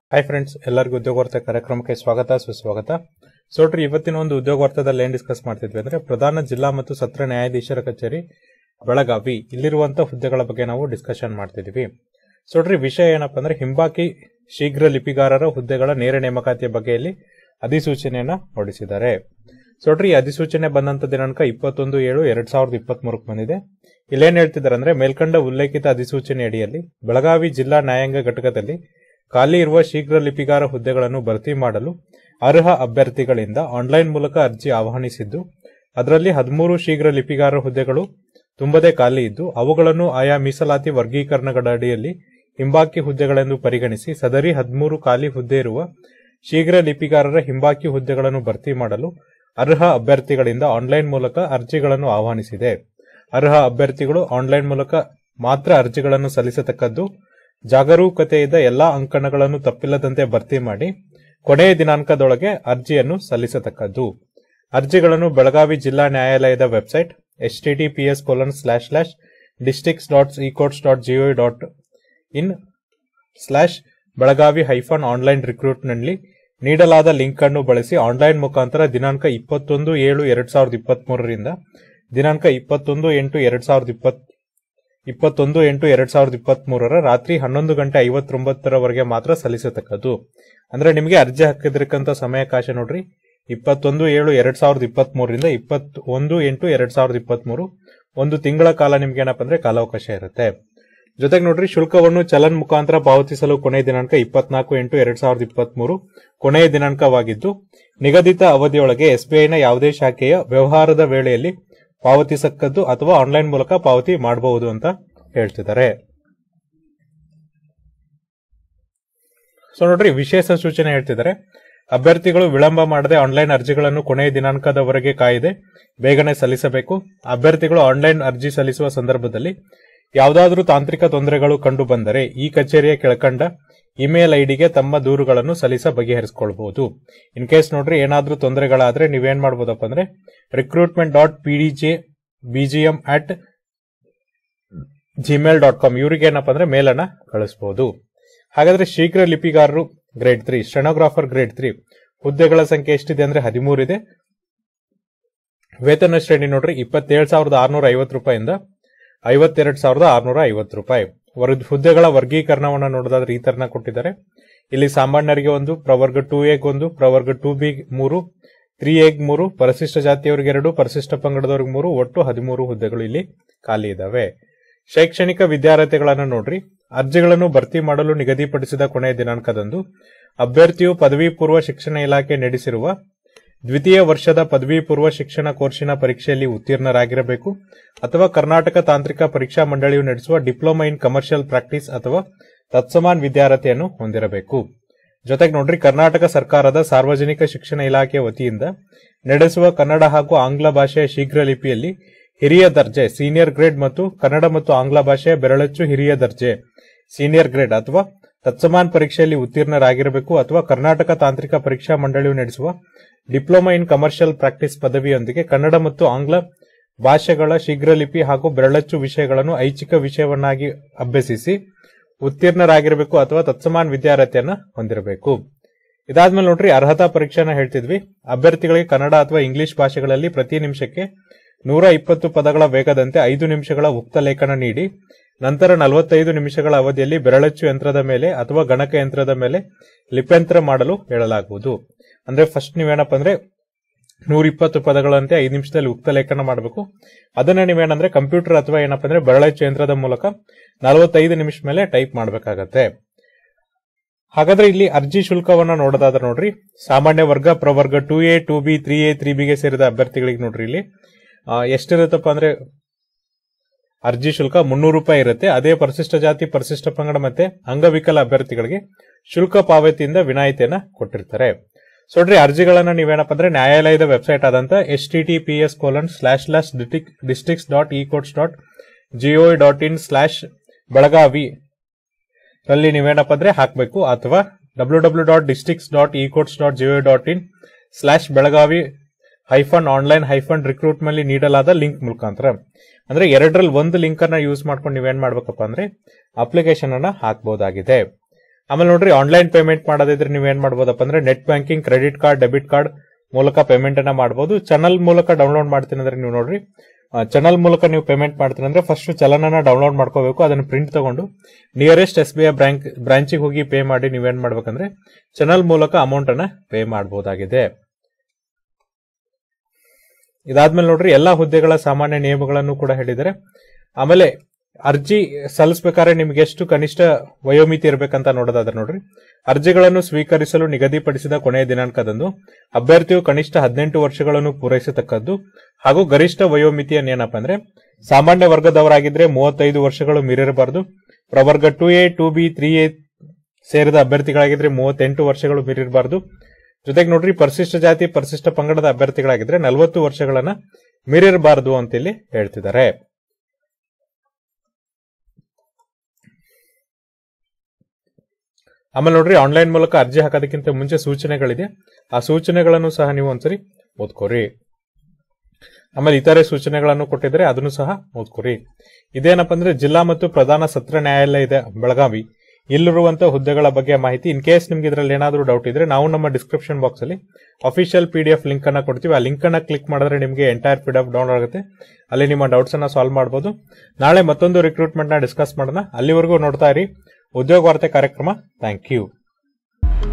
hi friends ಎಲ್ಲರಿಗೂ ಉದ್ಯೋಗ ವಾರ್ತೆ ಕಾರ್ಯಕ್ರಮಕ್ಕೆ ಸ್ವಾಗತ ಸುಸ್ವಾಗತ ಸೊ ನೋಡ್ರಿ ಇವತ್ತಿನ ಒಂದು ಉದ್ಯೋಗ ವಾರ್ತೆದಲ್ಲಿ ಏನ್ ಡಿಸ್ಕಸ್ ಮಾಡ್ತಿದ್ವಿ ಅಂದ್ರೆ ಪ್ರಧಾನ ಜಿಲ್ಲಾ ಮತ್ತು ಸತ್ರ ನ್ಯಾಯಾಧೀಶರ ಕಚೇರಿ ಬೆಳಗಾವಿ ಇಲ್ಲಿರುವಂತಹ ಹುದ್ದೆಗಳ ಬಗ್ಗೆ ನಾವು ಡಿಸ್ಕಷನ್ ಮಾಡ್ತಿದ್ವಿ ಸೊ ನೋಡ್ರಿ ವಿಷಯ ಏನಪ್ಪಾ ಅಂದ್ರೆ ಹಿಂಬಾಕಿ ಶೀಘ್ರ ಲಿಪಿಗಾರರ ಹುದ್ದೆಗಳ ನೇರ ನೇಮಕಾತಿಯ ಬಗ್ಗೆ ಇಲ್ಲಿ ಅಧಿಸೂಚನೆಯನ್ನ ಹೊರಡಿಸಿದ್ದಾರೆ ಸೊ ನೋಡ್ರಿ ಈ ಅಧಿಸೂಚನೆ ಬಂದಂತ ದಿನಾಂಕ ಇಪ್ಪತ್ತೊಂದು ಏಳು ಎರಡ್ ಸಾವಿರದ ಇಪ್ಪತ್ತ್ ಮೂರಕ್ಕೆ ಬಂದಿದೆ ಇಲ್ಲೇನ್ ಹೇಳ್ತಿದ್ದಾರೆ ಅಂದ್ರೆ ಮೇಲ್ಕಂಡ ಉಲ್ಲೇಖಿತ ಅಧಿಸೂಚನೆ ಅಡಿಯಲ್ಲಿ ಬೆಳಗಾವಿ ಜಿಲ್ಲಾ ನ್ಯಾಯಾಂಗ ಘಟಕದಲ್ಲಿ ಖಾಲಿ ಇರುವ ಶೀಘ್ರ ಲಿಪಿಗಾರ ಹುದ್ದೆಗಳನ್ನು ಭರ್ತಿ ಮಾಡಲು ಅರ್ಹ ಅಭ್ಯರ್ಥಿಗಳಿಂದ ಆನ್ಲೈನ್ ಮೂಲಕ ಅರ್ಜಿ ಆಹ್ವಾನಿಸಿದ್ದು ಅದರಲ್ಲಿ ಹದಿಮೂರು ಶೀಘ್ರ ಲಿಪಿಗಾರ ಹುದ್ದೆಗಳು ತುಂಬದೇ ಖಾಲಿ ಇದ್ದು ಅವುಗಳನ್ನು ಆಯಾ ಮೀಸಲಾತಿ ವರ್ಗೀಕರಣಗಳ ಅಡಿಯಲ್ಲಿ ಹಿಂಬಾಕಿ ಹುದ್ದೆಗಳೆಂದು ಪರಿಗಣಿಸಿ ಸದರಿ ಹದಿಮೂರು ಖಾಲಿ ಹುದ್ದೆ ಇರುವ ಶೀಘ್ರ ಲಿಪಿಗಾರರ ಹಿಂಬಾಕಿ ಹುದ್ದೆಗಳನ್ನು ಭರ್ತಿ ಮಾಡಲು ಅರ್ಹ ಅಭ್ಯರ್ಥಿಗಳಿಂದ ಆನ್ಲೈನ್ ಮೂಲಕ ಅರ್ಜಿಗಳನ್ನು ಆಹ್ವಾನಿಸಿದೆ ಅರ್ಹ ಅಭ್ಯರ್ಥಿಗಳು ಆನ್ಲೈನ್ ಮೂಲಕ ಮಾತ್ರ ಅರ್ಜಿಗಳನ್ನು ಸಲ್ಲಿಸತಕ್ಕದ್ದು ಜಾಗರೂಕತೆಯಿಂದ ಎಲ್ಲಾ ಅಂಕಣಗಳನ್ನು ತಪ್ಪಿಲ್ಲದಂತೆ ಭರ್ತಿ ಮಾಡಿ ಕೊನೆಯ ದಿನಾಂಕದೊಳಗೆ ಅರ್ಜಿಯನ್ನು ಸಲ್ಲಿಸತಕ್ಕದ್ದು ಅರ್ಜಿಗಳನ್ನು ಬೆಳಗಾವಿ ಜಿಲ್ಲಾ ನ್ಯಾಯಾಲಯದ website H TTPS colon slash slash districts dot ecourts dot GO dot in slash Belagavi hyphen online ರಿಕ್ರೂಟ್ನಲ್ಲಿ ನೀಡಲಾದ ಲಿಂಕ್ ಅನ್ನು ಬಳಸಿ ಆನ್ಲೈನ್ ಮುಖಾಂತರ ದಿನಾಂಕ ಇಪ್ಪತ್ತೊಂದು ಏಳು ಎರಡ್ ಸಾವಿರದ ಇಪ್ಪತ್ತ್ ಮೂರರಿಂದ ದಿನಾಂಕ ಇಪ್ಪತ್ತೊಂದು ಎಂಟು ಎರಡ್ ಸಾವಿರದ ಇಪ್ಪತ್ ಇಪ್ಪತ್ತೊಂದು ಎಂಟು ಎರಡ್ ಸಾವಿರದ ಇಪ್ಪತ್ತ್ ಮೂರರ ರಾತ್ರಿ ಹನ್ನೊಂದು ಗಂಟೆ ಐವತ್ತೊಂಬತ್ತರವರೆಗೆ ಮಾತ್ರ ಸಲ್ಲಿಸತಕ್ಕದ್ದು ಅಂದ್ರೆ ನಿಮಗೆ ಅರ್ಜಿ ಹಾಕಿದಿರಕ್ಕಂತ ಸಮಯಾವಕಾಶ ನೋಡ್ರಿ ಇಪ್ಪತ್ತೊಂದು ಏಳು ಎರಡ್ ಸಾವಿರದ ಇಪ್ಪತ್ತ್ ಮೂರರಿಂದ ಇಪ್ಪತ್ ಒಂದು ಎಂಟು ಎರಡ್ ಸಾವಿರದ ಇಪ್ಪತ್ತ್ ಮೂರು ಒಂದು ತಿಂಗಳ ಕಾಲ ನಿಮ್ಗೆ ಏನಪ್ಪ ಅಂದ್ರೆ ಕಾಲಾವಕಾಶ ಇರುತ್ತೆ ಜೊತೆಗೆ ನೋಡ್ರಿ ಶುಲ್ಕವನ್ನು ಚಲನ್ ಮುಖಾಂತರ ಪಾವತಿಸಲು ಕೊನೆಯ ದಿನಾಂಕ ಇಪ್ಪತ್ನಾಲ್ಕು ಎಂಟು ಎರಡ್ ಸಾವಿರದ ಇಪ್ಪತ್ತ್ ಮೂರು ಕೊನೆಯ ದಿನಾಂಕವಾಗಿದ್ದು ನಿಗದಿತ ಅವಧಿಯೊಳಗೆ ಎಸ್ಬಿಐನ ಯಾವುದೇ ಶಾಖೆಯ ವ್ಯವಹಾರದ ವೇಳೆಯಲ್ಲಿ ಪಾವತಿಸಕ್ಕದ್ದು ಅಥವಾ ಆನ್ಲೈನ್ ಮೂಲಕ ಪಾವತಿ ಮಾಡಬಹುದು ಅಂತ ಹೇಳ್ತಿದ್ದಾರೆ ಸೊ ನೋಡ್ರಿ ವಿಶೇಷ ಸೂಚನೆ ಹೇಳ್ತಿದ್ದಾರೆ ಅಭ್ಯರ್ಥಿಗಳು ವಿಳಂಬ ಮಾಡದೆ ಆನ್ಲೈನ್ ಅರ್ಜಿಗಳನ್ನು ಕೊನೆಯ ದಿನಾಂಕದವರೆಗೆ ಕಾಯದೆ ಬೇಗನೆ ಸಲ್ಲಿಸಬೇಕು ಅಭ್ಯರ್ಥಿಗಳು ಆನ್ಲೈನ್ ಅರ್ಜಿ ಸಲ್ಲಿಸುವ ಸಂದರ್ಭದಲ್ಲಿ ಯಾವುದಾದರೂ ತಾಂತ್ರಿಕ ತೊಂದರೆಗಳು ಕಂಡು ಬಂದರೆ ಈ ಕಚೇರಿಯ ಕೆಳಕಂಡ ಇಮೇಲ್ ಐಡಿಗೆ ತಮ್ಮ ದೂರುಗಳನ್ನು ಸಲ್ಲಿಸ ಬಗೆಹರಿಸಿಕೊಳ್ಳಬಹುದು ಇನ್ ಕೇಸ್ ನೋಡ್ರಿ ಏನಾದ್ರೂ ತೊಂದರೆಗಳಾದ್ರೆ ನೀವೇನ್ ಮಾಡ್ಬೋದಪ್ಪ ಅಂದ್ರೆ recruitment dot P D J BGM at Gmail dot com ಇವರಿಗೆ ಏನಪ್ಪ ಅಂದ್ರೆ ಮೇಲನ್ನ ಕಳಿಸಬಹುದು ಹಾಗಾದ್ರೆ ಶೀಘ್ರ ಲಿಪಿಗಾರರು grade three stenographer grade three ಹುದ್ದೆಗಳ ಸಂಖ್ಯೆ ಎಷ್ಟಿದೆ ಅಂದ್ರೆ ಹದಿಮೂರು ಇದೆ ವೇತನ ಶ್ರೇಣಿ ನೋಡ್ರಿ ಇಪ್ಪತ್ತೇಳು ಸಾವಿರದ ಆರ್ನೂರ ಐವತ್ತು ರೂಪಾಯಿಂದ ಐವತ್ತೆರಡು ಸಾವಿರದ ಆರ್ನೂರ ಐವತ್ತು ರೂಪಾಯಿ ವರ್- ಹುದ್ದೆಗಳ ವರ್ಗೀಕರಣವನ್ನು ನೋಡೋದಾದ್ರೆ ಈ ತರನ ಕೊಟ್ಟಿದ್ದಾರೆ ಇಲ್ಲಿ ಸಾಮಾನ್ಯರಿಗೆ ಒಂದು ಪ್ರವರ್ಗ ಟೂ ಎಗ್ ಒಂದು ಪ್ರವರ್ಗ ಟೂ ಬಿ ಮೂರು ತ್ರೀ ಎಗ್ ಮೂರು ಪರಿಶಿಷ್ಟ ಜಾತಿಯವರಿಗೆ ಎರಡು ಪರಿಶಿಷ್ಟ ಪಂಗಡದವರಿಗೆ ಮೂರು ಒಟ್ಟು ಹದಿಮೂರು ಹುದ್ದೆಗಳು ಇಲ್ಲಿ ಖಾಲಿ ಇದಾವೆ ಶೈಕ್ಷಣಿಕ ವಿದ್ಯಾರ್ಥಿಗಳನ್ನು ನೋಡ್ರಿ ಅರ್ಜಿಗಳನ್ನು ಭರ್ತಿ ಮಾಡಲು ನಿಗದಿಪಡಿಸಿದ ಕೊನೆಯ ದಿನಾಂಕದಂದು ಅಭ್ಯರ್ಥಿಯು ಪದವಿ ಪೂರ್ವ ಶಿಕ್ಷಣ ಇಲಾಖೆ ನಡೆಸಿರುವ ದ್ವಿತೀಯ ವರ್ಷದ ಪದವಿ ಪೂರ್ವ ಶಿಕ್ಷಣ ಕೋರ್ಸಿನ ಪರೀಕ್ಷೆಯಲ್ಲಿ ಉತ್ತೀರ್ಣರಾಗಿರಬೇಕು ಅಥವಾ ಕರ್ನಾಟಕ ತಾಂತ್ರಿಕ ಪರೀಕ್ಷಾ ಮಂಡಳಿಯು ನಡೆಸುವ ಡಿಪ್ಲೊಮಾ ಇನ್ ಕಮರ್ಷಿಯಲ್ ಪ್ರಾಕ್ಟೀಸ್ ಅಥವಾ ತತ್ಸಮಾನ್ ವಿದ್ಯಾರ್ಹತೆಯನ್ನು ಹೊಂದಿರಬೇಕು ಜೊತೆಗೆ ನೋಡ್ರಿ ಕರ್ನಾಟಕ ಸರ್ಕಾರದ ಸಾರ್ವಜನಿಕ ಶಿಕ್ಷಣ ಇಲಾಖೆ ವತಿಯಿಂದ ನಡೆಸುವ ಕನ್ನಡ ಹಾಗೂ ಆಂಗ್ಲ ಭಾಷೆಯ ಶೀಘ್ರ ಲಿಪಿಯಲ್ಲಿ ಹಿರಿಯ ದರ್ಜೆ ಸೀನಿಯರ್ ಗ್ರೇಡ್ ಮತ್ತು ಕನ್ನಡ ಮತ್ತು ಆಂಗ್ಲ ಭಾಷೆಯ ಬೆರಳಚ್ಚು ಹಿರಿಯ ದರ್ಜೆ ಸೀನಿಯರ್ ಗ್ರೇಡ್ ಅಥವಾ ತತ್ಸಮಾನ್ ಪರೀಕ್ಷೆಯಲ್ಲಿ ಉತ್ತೀರ್ಣರಾಗಿರಬೇಕು ಅಥವಾ ಕರ್ನಾಟಕ ತಾಂತ್ರಿಕ ಪರೀಕ್ಷಾ ಮಂಡಳಿಯು ನಡೆಸುವ ಡಿಪ್ಲೊಮಾ ಇನ್ ಕಮರ್ಷಿಯಲ್ ಪ್ರಾಕ್ಟೀಸ್ ಪದವಿಯೊಂದಿಗೆ ಕನ್ನಡ ಮತ್ತು ಆಂಗ್ಲ ಭಾಷೆಗಳ ಶೀಘ್ರ ಲಿಪಿ ಹಾಗೂ ಬೆರಳಚ್ಚು ವಿಷಯಗಳನ್ನು ಐಚ್ಛಿಕ ವಿಷಯವನ್ನಾಗಿ ಅಭ್ಯಸಿಸಿ ಉತ್ತೀರ್ಣರಾಗಿರಬೇಕು ಅಥವಾ ತತ್ಸಮಾನ್ ವಿದ್ಯಾರ್ಹತೆಯನ್ನ ಹೊಂದಿರಬೇಕು ಇದಾದ್ಮೇಲೆ ನೋಡ್ರಿ ಅರ್ಹತಾ ಪರೀಕ್ಷೆನ ಹೇಳ್ತಿದ್ವಿ ಅಭ್ಯರ್ಥಿಗಳಿಗೆ ಕನ್ನಡ ಅಥವಾ ಇಂಗ್ಲಿಷ್ ಭಾಷೆಗಳಲ್ಲಿ ಪ್ರತಿ ನಿಮಿಷಕ್ಕೆ ನೂರ ಇಪ್ಪತ್ತು ಪದಗಳ ವೇಗದಂತೆ ಐದು ನಿಮಿಷಗಳ ಉಕ್ತ ಲೇಖನ ನೀಡಿ ನಂತರ ನಲವತ್ತೈದು ನಿಮಿಷಗಳ ಅವಧಿಯಲ್ಲಿ ಬೆರಳಚ್ಚು ಯಂತ್ರದ ಮೇಲೆ ಅಥವಾ ಗಣಕ ಯಂತ್ರದ ಮೇಲೆ ಲಿಪ್ಯಂತರ ಮಾಡಲು ಹೇಳಲಾಗುವುದು ಅಂದ್ರೆ ಫಸ್ಟ್ ನೀವೇನಪ್ಪ ಅಂದ್ರೆ ನೂರ ಇಪ್ಪತ್ತು ಪದಗಳಂತೆ ಐದು ನಿಮಿಷದಲ್ಲಿ ಉಕ್ತ ಲೇಖನ ಮಾಡಬೇಕು ಅದನ್ನ ನೀವೇನಂದ್ರೆ ಕಂಪ್ಯೂಟರ್ ಅಥವಾ ಏನಪ್ಪ ಅಂದ್ರೆ ಬೆರಳಚ್ಚು ಯಂತ್ರದ ಮೂಲಕ ನಲವತ್ತೈದು ನಿಮಿಷ ಮೇಲೆ ಟೈಪ್ ಮಾಡಬೇಕಾಗತ್ತೆ ಹಾಗಾದ್ರೆ ಇಲ್ಲಿ ಅರ್ಜಿ ಶುಲ್ಕವನ್ನ ನೋಡೋದಾದ್ರೆ ನೋಡ್ರಿ ಸಾಮಾನ್ಯ ವರ್ಗ ಪ್ರವರ್ಗ two A two B three A three ಬಿಗೆ ಸೇರಿದ ಅಭ್ಯರ್ಥಿಗಳಿಗೆ ನೋಡ್ರಿ ಇಲ್ಲಿ ಆ, ಎಷ್ಟಿರುತ್ತಪ್ಪ ಅಂದ್ರೆ ಅರ್ಜಿ ಶುಲ್ಕ ಮುನ್ನೂರು ರೂಪಾಯಿ ಇರುತ್ತೆ ಅದೇ ಪರಿಶಿಷ್ಟ ಜಾತಿ ಪರಿಶಿಷ್ಟ ಪಂಗಡ ಮತ್ತೆ ಅಂಗವಿಕಲ ಅಭ್ಯರ್ಥಿಗಳಿಗೆ ಶುಲ್ಕ ಪಾವತಿಯಿಂದ ವಿನಾಯಿತಿಯನ್ನ ಕೊಟ್ಟಿರ್ತಾರೆ ಸೊ ನೋಡ್ರಿ ಅರ್ಜಿಗಳನ್ನ ನೀವೇನಪ್ಪ ಅಂದ್ರೆ ನ್ಯಾಯಾಲಯದ ವೆಬ್ಸೈಟ್ ಆದಂತ H T T P S colon slash slash districts dot E courts dot GO dot in slash Belagavi ರಲ್ಲಿ ನೀವೇನಪ್ಪ ಅಂದ್ರೆ ಹಾಕಬೇಕು ಅಥವಾ W W dot districts dot E courts dot GO dot in slash Belagavi hyphen online hyphen recruit ಮೇಲೆ ನೀಡಲಾದ link ಮುಖಾಂತರ ಅಂದ್ರೆ ಎರಡರಲ್ಲಿ ಒಂದು ಲಿಂಕ್ ಅನ್ನ ಯೂಸ್ ಮಾಡ್ಕೊಂಡು ನೀವೇನ್ ಮಾಡ್ಬೇಕಪ್ಪ ಅಂದ್ರೆ ಅಪ್ಲಿಕೇಶನ್ ಅನ್ನ ಹಾಕಬಹುದಾಗಿದೆ ಆಮೇಲೆ ನೋಡ್ರಿ ಆನ್ಲೈನ್ ಪೇಮೆಂಟ್ ಮಾಡೋದಿದ್ರೆ ನೀವು ಏನ್ ಮಾಡ್ಬೋದಪ್ಪ ಅಂದ್ರೆ net banking credit card debit card ಮೂಲಕ ಪೇಮೆಂಟ್ ಅನ್ನ ಮಾಡಬಹುದು ಚಾನಲ್ ಮೂಲಕ ಡೌನ್ಲೋಡ್ ಮಾಡ್ತೀನಿ ಅಂದ್ರೆ ನೀವು ನೋಡ್ರಿ ಚಾನಲ್ ಮೂಲಕ ನೀವು ಪೇಮೆಂಟ್ ಮಾಡ್ತೀನಿ ಅಂದ್ರೆ ಫಸ್ಟ್ ಚಲನನ ಡೌನ್ಲೋಡ್ ಮಾಡ್ಕೋಬೇಕು ಅದನ್ನ ಪ್ರಿಂಟ್ ತಗೊಂಡು nearest S B I bank ಬ್ರಾಂಚಿಗೆ ಹೋಗಿ ಪೇ ಮಾಡಿ ನೀವೇನ್ ಮಾಡ್ಬೇಕಂದ್ರೆ ಚಾನಲ್ ಮೂಲಕ ಅಮೌಂಟ್ ಅನ್ನ ಪೇ ಮಾಡಬಹುದಾಗಿದೆ ಇದಾದ್ಮೇಲೆ ನೋಡ್ರಿ ಎಲ್ಲಾ ಹುದ್ದೆಗಳ ಸಾಮಾನ್ಯ ನಿಯಮಗಳನ್ನು ಕೂಡ ಹೇಳಿದ್ದಾರೆ ಆಮೇಲೆ ಅರ್ಜಿ ಸಲ್ಲಿಸಬೇಕಾದ್ರೆ ನಿಮ್ಗೆ ಎಷ್ಟು ಕನಿಷ್ಠ ವಯೋಮಿತಿ ಇರಬೇಕಂತ ನೋಡೋದಾದ್ರೆ ನೋಡ್ರಿ ಅರ್ಜಿಗಳನ್ನು ಸ್ವೀಕರಿಸಲು ನಿಗದಿಪಡಿಸಿದ ಕೊನೆಯ ದಿನಾಂಕದಂದು ಅಭ್ಯರ್ಥಿಯು ಕನಿಷ್ಠ ಹದಿನೆಂಟು ವರ್ಷಗಳನ್ನು ಪೂರೈಸತಕ್ಕದ್ದು ಹಾಗೂ ಗರಿಷ್ಠ ವಯೋಮಿತಿಯನ್ನು ಏನಪ್ಪ ಅಂದ್ರೆ ಸಾಮಾನ್ಯ ವರ್ಗದವರಾಗಿದ್ರೆ ಮೂವತ್ತೈದು ವರ್ಷಗಳು ಮೀರಿರಬಾರದು ಪ್ರವರ್ಗ two A two B three A ಸೇರಿದ ಅಭ್ಯರ್ಥಿಗಳಾಗಿದ್ರೆ ಮೂವತ್ತೆಂಟು ವರ್ಷಗಳು ಮೀರಿರಬಾರದು ಜೊತೆಗೆ ನೋಡ್ರಿ ಪರಿಶಿಷ್ಟ ಜಾತಿ ಪರಿಶಿಷ್ಟ ಪಂಗಡದ ಅಭ್ಯರ್ಥಿಗಳಾಗಿದ್ರೆ ನಲವತ್ತು ವರ್ಷಗಳನ್ನ ಮೀರಿರಬಾರದು ಅಂತ ಇಲ್ಲಿ ಹೇಳ್ತಿದ್ದಾರೆ ಆಮೇಲೆ ನೋಡ್ರಿ ಆನ್ಲೈನ್ ಮೂಲಕ ಅರ್ಜಿ ಹಾಕೋದಕ್ಕಿಂತ ಮುಂಚೆ ಸೂಚನೆಗಳಿದೆ ಆ ಸೂಚನೆಗಳನ್ನು ಸಹ ನೀವು ಒಂದ್ಸರಿ ಓದ್ಕೋರಿ ಆಮೇಲೆ ಇತರೆ ಸೂಚನೆಗಳನ್ನು ಕೊಟ್ಟಿದ್ರೆ ಅದನ್ನು ಸಹ ಓದ್ಕೋರಿ ಇದೇನಪ್ಪ ಅಂದ್ರೆ ಜಿಲ್ಲಾ ಮತ್ತು ಪ್ರಧಾನ ಸತ್ರ ನ್ಯಾಯಾಲಯ ಇದೆ ಬೆಳಗಾವಿ ಇಲ್ಲಿರುವಂತಹ ಹುದ್ದೆಗಳ ಬಗ್ಗೆ ಮಾಹಿತಿ ಇನ್ ಕೇಸ್ ನಿಮ್ಗೆ ಇದರಲ್ಲಿ ಏನಾದರೂ ಡೌಟ್ ಇದ್ರೆ ನಾವು ನಮ್ಮ ಡಿಸ್ಕ್ರಿಪ್ಷನ್ ಬಾಕ್ಸ್ ಅಲ್ಲಿ official P D F link ಅನ್ನ ಕೊಡ್ತೀವಿ ಆ ಲಿಂಕ್ ಅನ್ನ ಕ್ಲಿಕ್ ಮಾಡಿದ್ರೆ ನಿಮಗೆ entire P D F download ಆಗುತ್ತೆ ಅಲ್ಲಿ ನಿಮ್ಮ ಡೌಟ್ಸ್ ಅನ್ನ ಸಾಲ್ವ್ ಮಾಡಬಹುದು ನಾಳೆ ಮತ್ತೊಂದು ರಿಕ್ರೂಟ್ಮೆಂಟ್ ನ ಡಿಸ್ಕಸ್ ಮಾಡೋಣ ಅಲ್ಲಿವರೆಗೂ ನೋಡ್ತಾ ಇರಿ ಉದ್ಯೋಗ ವಾರ್ತೆ ಕಾರ್ಯಕ್ರಮ ಥ್ಯಾಂಕ್ ಯು